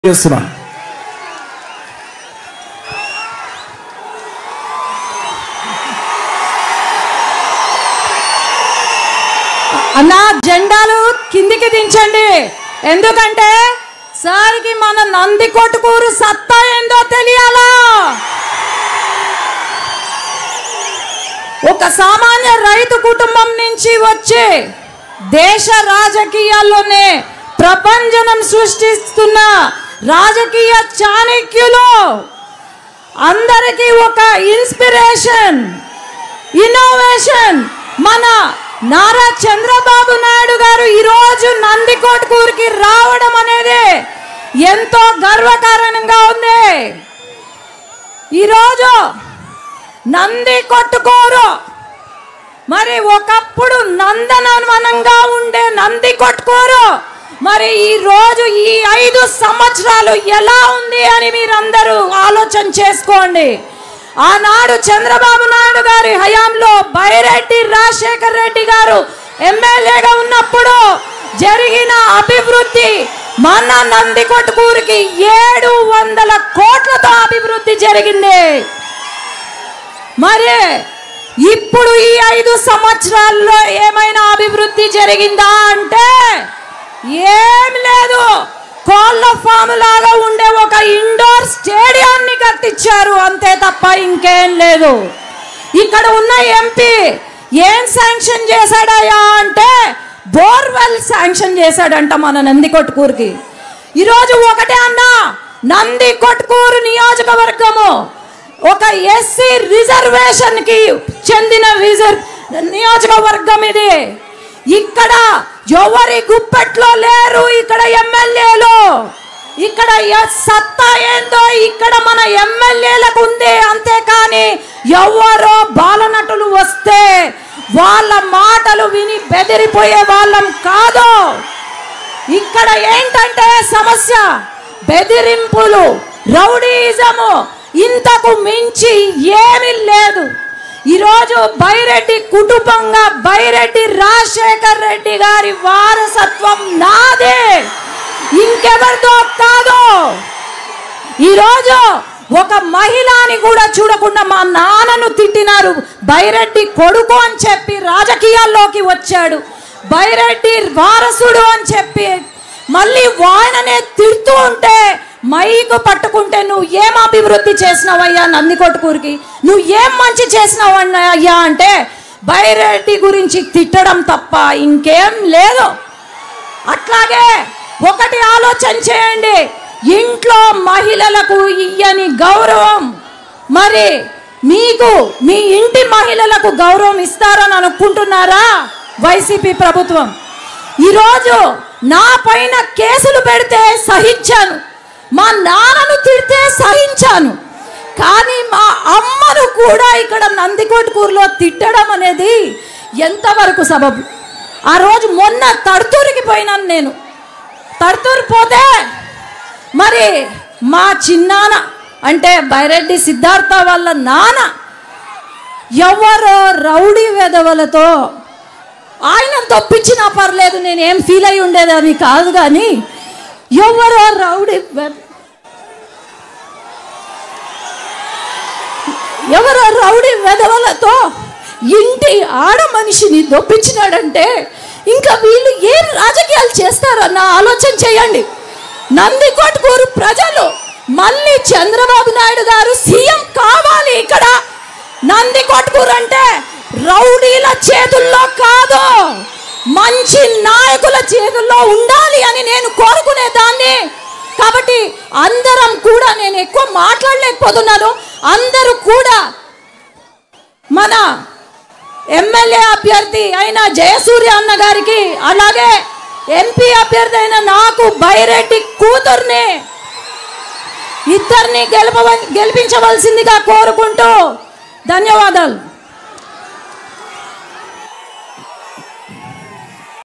చేస్తున్నాను అన్న జెండాలు కిందికి దించండి ఎందుకంటే సార్కి మన నంది కొట్టుకూరు సత్తా ఏందో తెలియాలా ఒక సామాన్య రైతు కుటుంబం నుంచి వచ్చి దేశ రాజకీయాల్లోనే ప్రపంచనం సృష్టిస్తున్న రాజకీయ చాణక్యులు అందరికీ ఒక ఇన్స్పిరేషన్ ఇన్నోవేషన్ మన నారా చంద్రబాబు నాయుడు గారు ఈరోజు నందికోట్కూరుకి రావడం అనేది ఎంతో గర్వకారణంగా ఉంది ఈరోజు నంది కొట్టుకోరు మరి ఒకప్పుడు నందనవనంగా ఉండే నంది కొట్టుకోరు మరి ఈ రోజు ఈ ఐదు సంవత్సరాలు ఎలా ఉంది అని మీరందరూ ఆలోచన చేసుకోండి ఆనాడు చంద్రబాబు నాయుడు గారి హయాంలో బైరెడ్డి రాజశేఖర్ రెడ్డి గారు ఎమ్మెల్యేగా ఉన్నప్పుడు జరిగిన అభివృద్ధి మన నంది కొట్టుకూరికి ఏడు వందల కోట్లతో అభివృద్ధి జరిగింది మరి ఇప్పుడు ఈ ఐదు సంవత్సరాల్లో ఏమైనా అభివృద్ధి జరిగిందా అంటే ఏం లేదు కోళ్ళ ఫామ్ లాగా ఉండే ఒక ఇండోర్ స్టేడియాన్ని కట్టించారు అంతే తప్ప ఇంకేం లేదు ఇక్కడ ఉన్న ఎంపీ ఏం శాంక్షన్ చేశాడయా అంటే బోర్వెల్ శాంక్షన్ చేశాడంట మన నంది కొట్టుకూరుకి ఈరోజు ఒకటే అన్నా నంది కొట్టుకూరు నియోజకవర్గము ఒక ఎస్సీ రిజర్వేషన్ కి చెందిన రిజర్వ్ నియోజకవర్గం ఇది ఇక్కడ ఎవరి గుప్పెట్లో లేరు ఇక్కడ ఎమ్మెల్యేలు ఇక్కడ ఎ- సత్తా ఏందో ఇక్కడ మన ఎమ్మెల్యేలకు ఉంది అంతేకాని ఎవరో బాలనటులు వస్తే వాళ్ళ మాటలు విని బెదిరిపోయే వాళ్ళం కాదు ఇక్కడ ఏంటంటే సమస్య బెదిరింపులు రౌడీజము ఇంతకు మించి ఏమీ లేదు ఈరోజు బైరెడ్డి కుటుంబంగా బైరెడ్డి రాజశేఖర్ రెడ్డి గారి వారసత్వం నాదే ఇంకెవరితో కాదు ఈరోజు ఒక మహిళని కూడా చూడకుండా మా నాన్నను తిట్టినారు బైరెడ్డి కొడుకు అని చెప్పి రాజకీయాల్లోకి వచ్చాడు బైరెడ్డి వారసుడు అని చెప్పి మళ్ళీ వాయననే తిడుతూ ఉంటే మైకు పట్టుకుంటే నువ్వు ఏం అభివృద్ధి చేసినావయ్యా నందికొట్టుకూరికి నువ్వు ఏం మంచి చేసినావు అయ్యా అంటే బైరెడ్డి గురించి తిట్టడం తప్ప ఇంకేం లేదు అట్లాగే ఒకటి ఆలోచన చేయండి ఇంట్లో మహిళలకు ఇయ్యని గౌరవం మరి మీకు మీ ఇంటి మహిళలకు గౌరవం ఇస్తారని అనుకుంటున్నారా వైసీపీ ప్రభుత్వం ఈరోజు నా పైన కేసులు పెడితే సహించాను మా నాన్నను తిడితే సహించాను కానీ మా అమ్మను కూడా ఇక్కడ నందికొట్కూరులో తిట్టడం అనేది ఎంతవరకు సబబు ఆ రోజు మొన్న తడుతూరికి పోయినాను నేను తడుతూరు పోతే మరి మా చిన్నాన్న అంటే బైరెడ్డి సిద్ధార్థ వాళ్ళ నాన్న ఎవరో రౌడీ వెధవలతో ఆయన తప్పించినా పర్లేదు నేను ఏం ఫీల్ అయి ఉండేదని కాదు కానీ ఎవరో రౌడీ వె- ఎవరో రౌడీ వెధవలతో ఇంటి ఆడ మనిషిని దొప్పించినాడంటే ఇంకా వీళ్ళు ఏం రాజకీయాలు చేస్తారన్న ఆలోచన చేయండి నందికొట్కూరు ప్రజలు మళ్ళీ చంద్రబాబు నాయుడు గారు సీఎం కావాలి ఇక్కడ నందికొట్కూరు అంటే రౌడీల చేతుల్లో కాదు మంచి నాయకుల చేతుల్లో ఉండాలి అని నేను కోరుకునే దాన్ని కాబట్టి అందరం కూడా నేను ఎక్కువ మాట్లాడలేకపోతున్నాను అందరూ కూడా మన ఎమ్మెల్యే అభ్యర్థి అయిన జయసూర్య అన్న గారికి అలాగే ఎంపీ అభ్యర్థి అయిన నాకు బైరెడ్డి కూతుర్ని ఇద్దరిని గెలప గెలిపించవలసిందిగా కోరుకుంటూ ధన్యవాదాలు